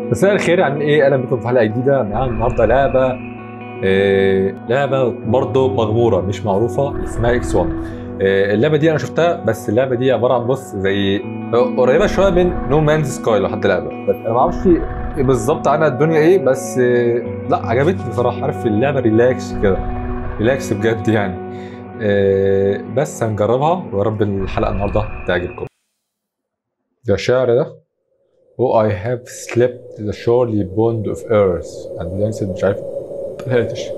مساء الخير عاملين ايه اهلا بكم في حلقه جديده معانا النهارده لعبه آه لعبه برضه مغموره مش معروفه اسمها اكس 1 آه اللعبه دي انا شفتها بس اللعبه دي عباره عن بص زي قريبه شويه من نو مانز سكاي لو حد لعبها بس انا ما اعرفش بالظبط عنها الدنيا ايه بس آه لا عجبتني بصراحه عارف اللعبه ريلاكس كده ريلاكس بجد يعني آه بس هنجربها ويا رب الحلقه النهارده تعجبكم ده الشعر ده Oh, I have slept the surely bond of earth and danced مش عارف طلعتش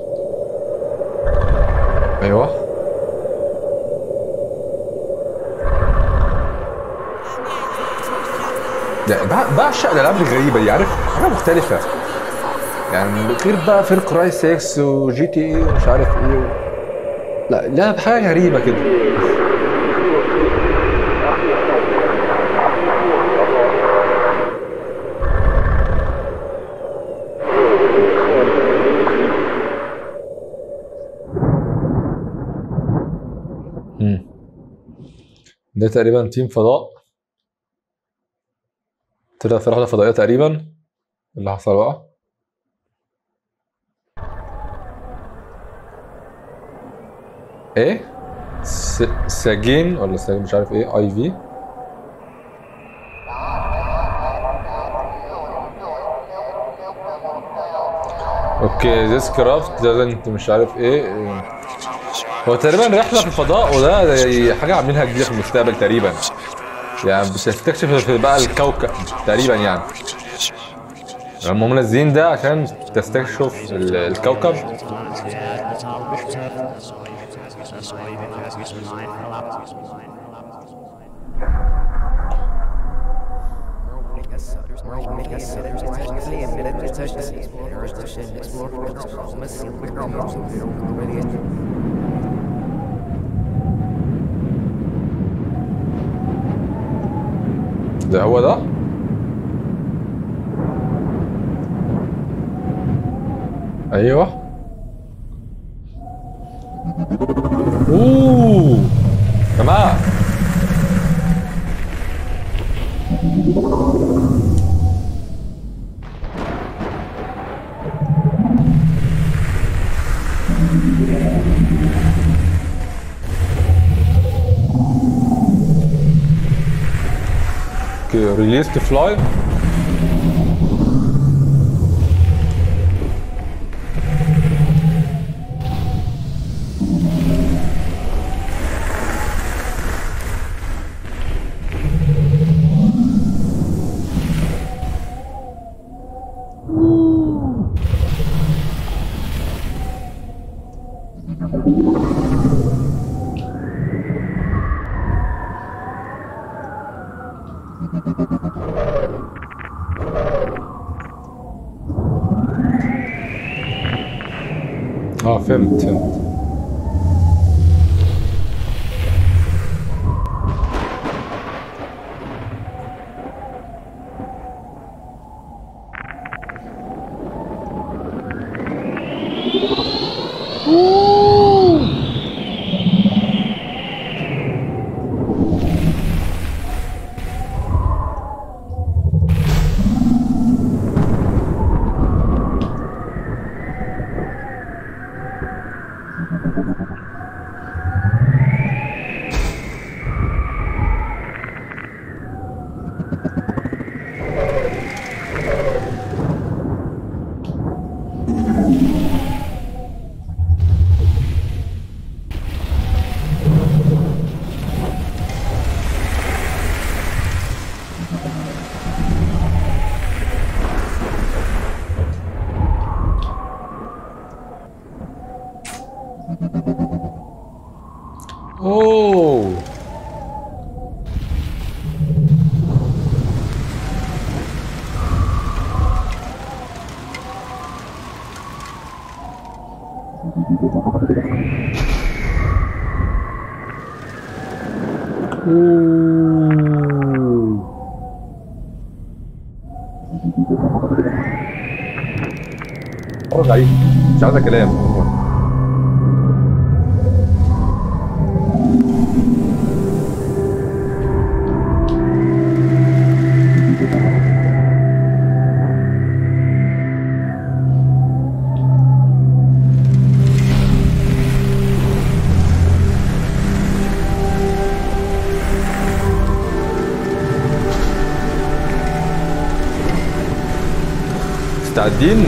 ايوه لا بع- بعشق الالعاب الغريبه دي عارف حاجه مختلفه يعني غير بقى فير كراي 6 وجي تي اي ومش عارف ايه و... لا لا حاجه غريبه كده مم. ده تقريبا تيم فضاء طلع في رحلة فضائية تقريبا اللي حصل بقى ايه س... ساجين ولا ساجين مش عارف ايه اي في اوكي ذيس كرافت doesn't مش عارف ايه هو تقريبا رحلة في الفضاء وده زي حاجة عاملينها جديدة في المستقبل تقريبا يعني بتستكشف في بقى الكوكب تقريبا يعني هم منزلين ده عشان تستكشف ال- الكوكب ده هو ده ايوه اوه جماعة اوكي ريليز تو فلاي اه فهمت فهمت اوه اوه اتفرج عليه مش عايزه كلام مستعدين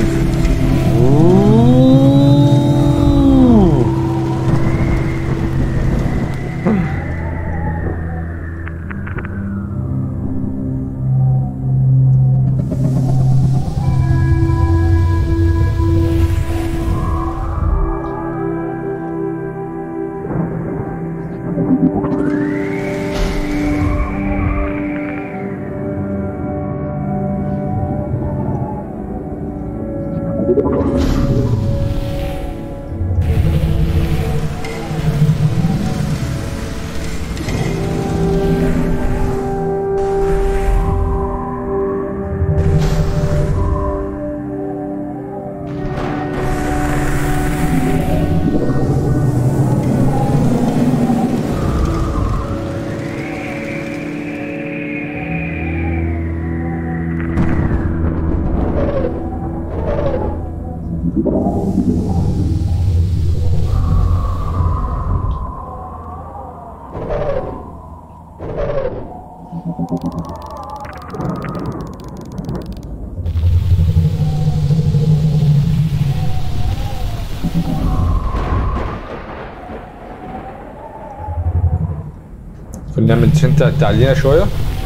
نعمل انت تعلينا شويه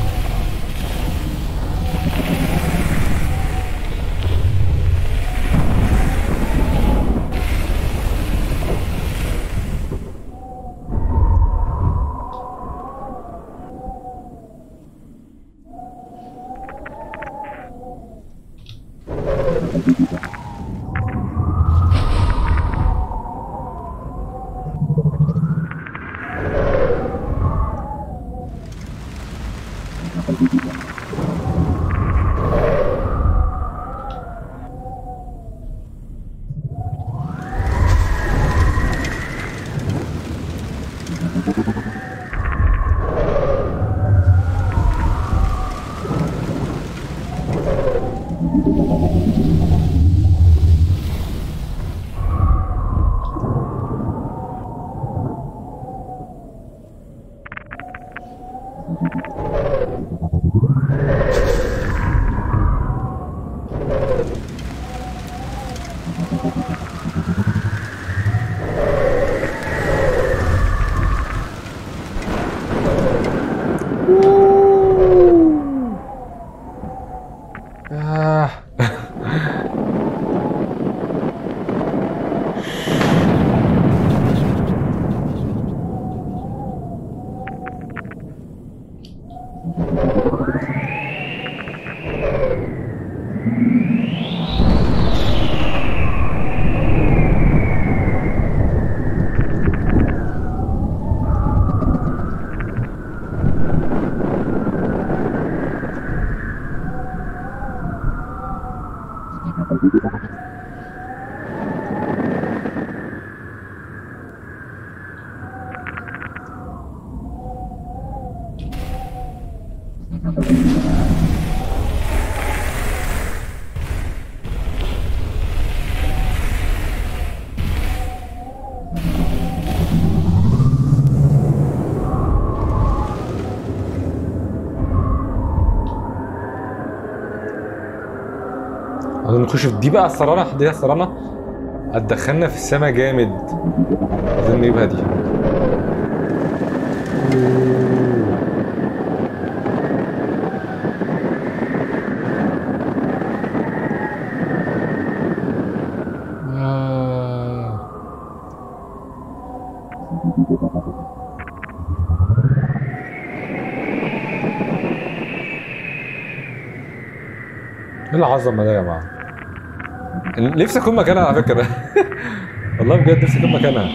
نخش في دي بقى السرانه دي السرانه هتدخلنا في السما جامد عايزين نجيبها دي آه. ايه العظمه ده يا جماعه نفسي اكون مكانها على فكره والله بجد نفسي اكون مكانها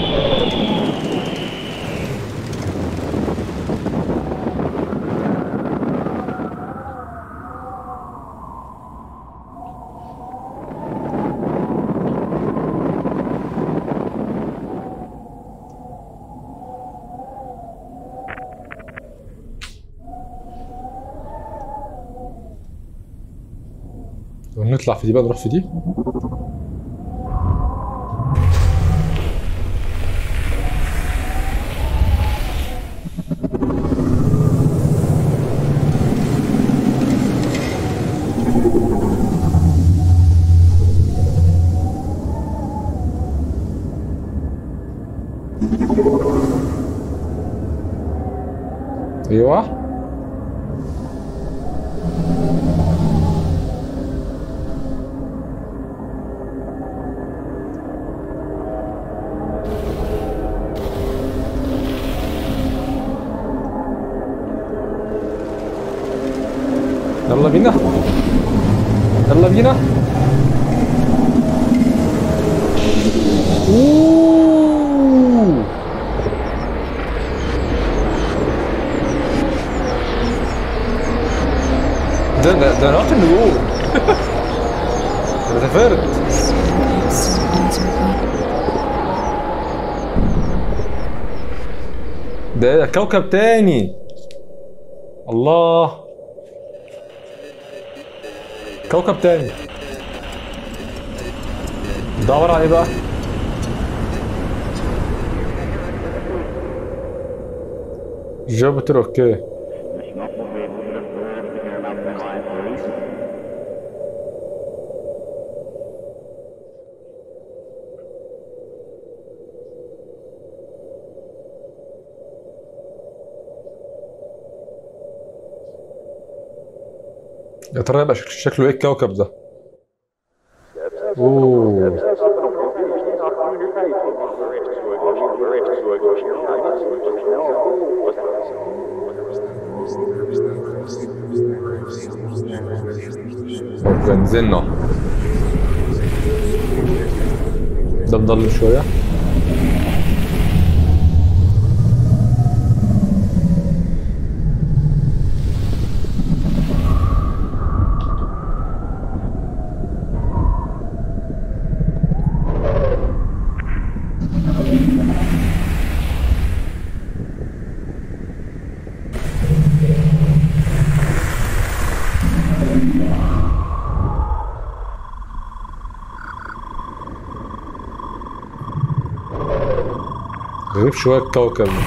نطلع في دي بقى نروح في دي ايوه يلا بينا يلا بينا أوه. ده ده ده نقط النجوم انا سافرت ده كوكب تاني الله كوكب تاني ده عبارة عن ايه بقى؟ جوبيتر اوكي يا ترى يبقى شك- شكله ايه الكوكب ده؟ اوه طب نزلنا ده مضلم شوية غريب شوية الكوكب ده.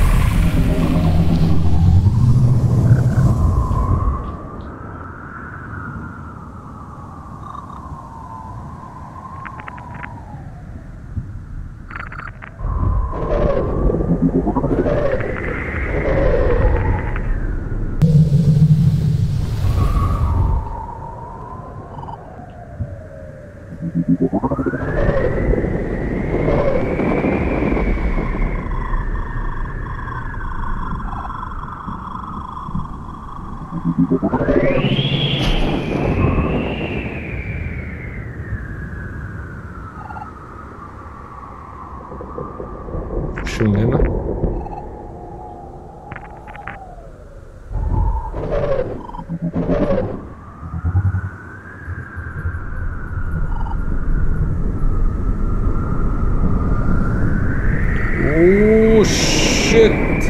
مش من هنا اوه شيت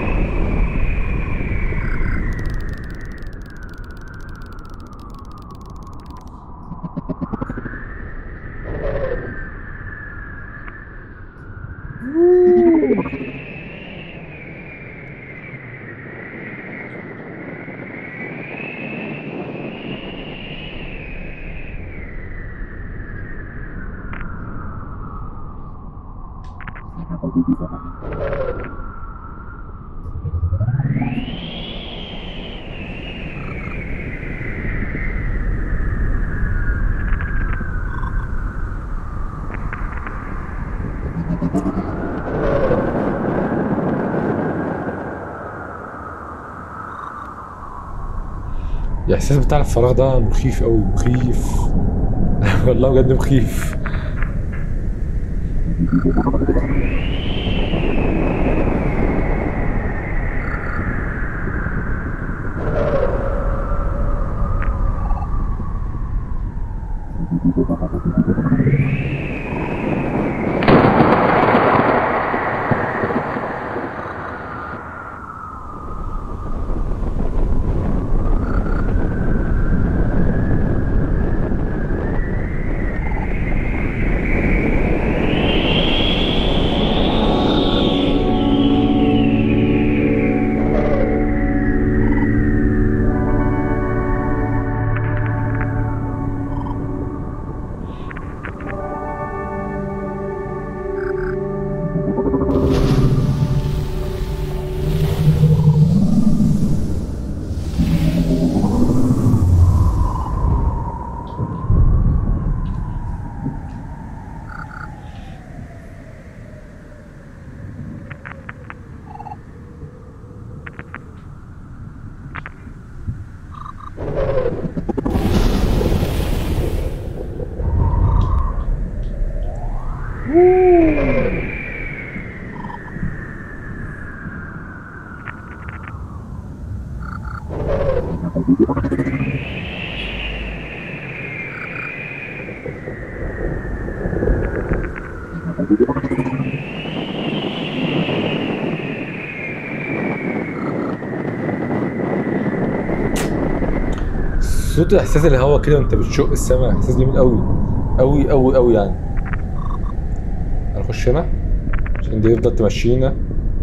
الاحساس بتاع الفراغ ده مخيف قوي مخيف والله بجد مخيف صوت احساس الهواء كده وانت بتشق السماء احساس جميل قوي قوي قوي قوي يعني هنخش هنا عشان دي يفضل تمشينا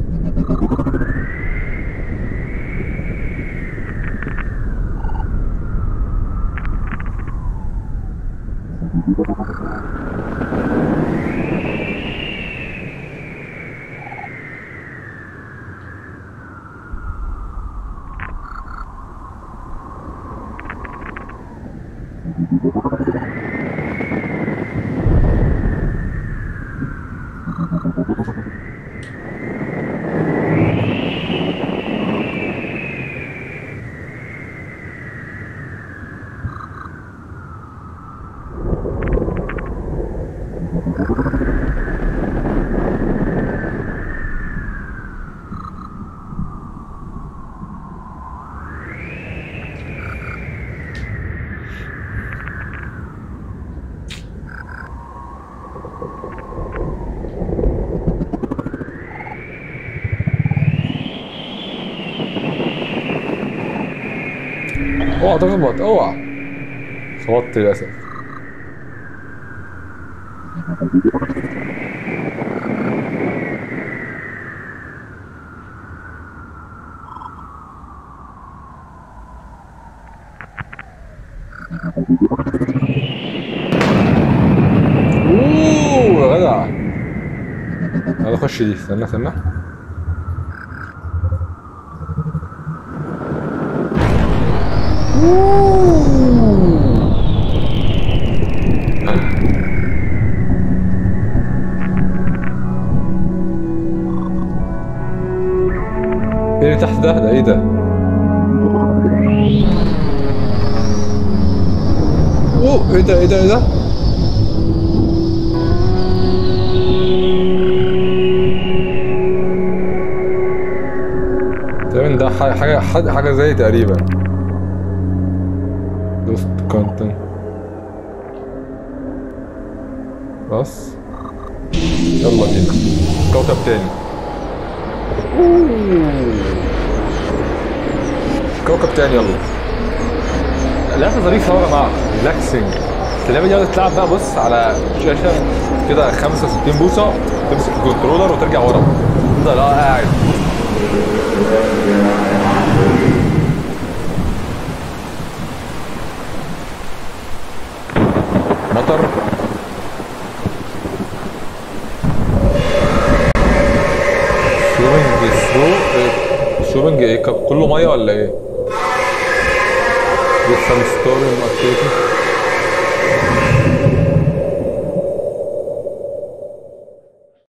اوعى تخبط اوعى خبطت للاسف اوه يا جدع يلا خش دي استنى استنى ايه اللي تحت ده ده ايه ده اوه ايه ده ايه ده ايه ده تقريبا ده ح- حاجة حاجة حاجة زي تقريبا دوست كونتنت خلاص يلا بينا كوكب تاني كوكب تاني يلا لعبة ظريفة أوي يا جماعة ريلاكسنج اللعبة دي تلعب بقى بص على شاشة كده 65 بوصة تمسك الكنترولر وترجع ورا تفضل اه قاعد مطر شوبنج ثرو شوبنج ايه كب- كله ميه ولا ايه؟ لسه ستورم اكتيفيتي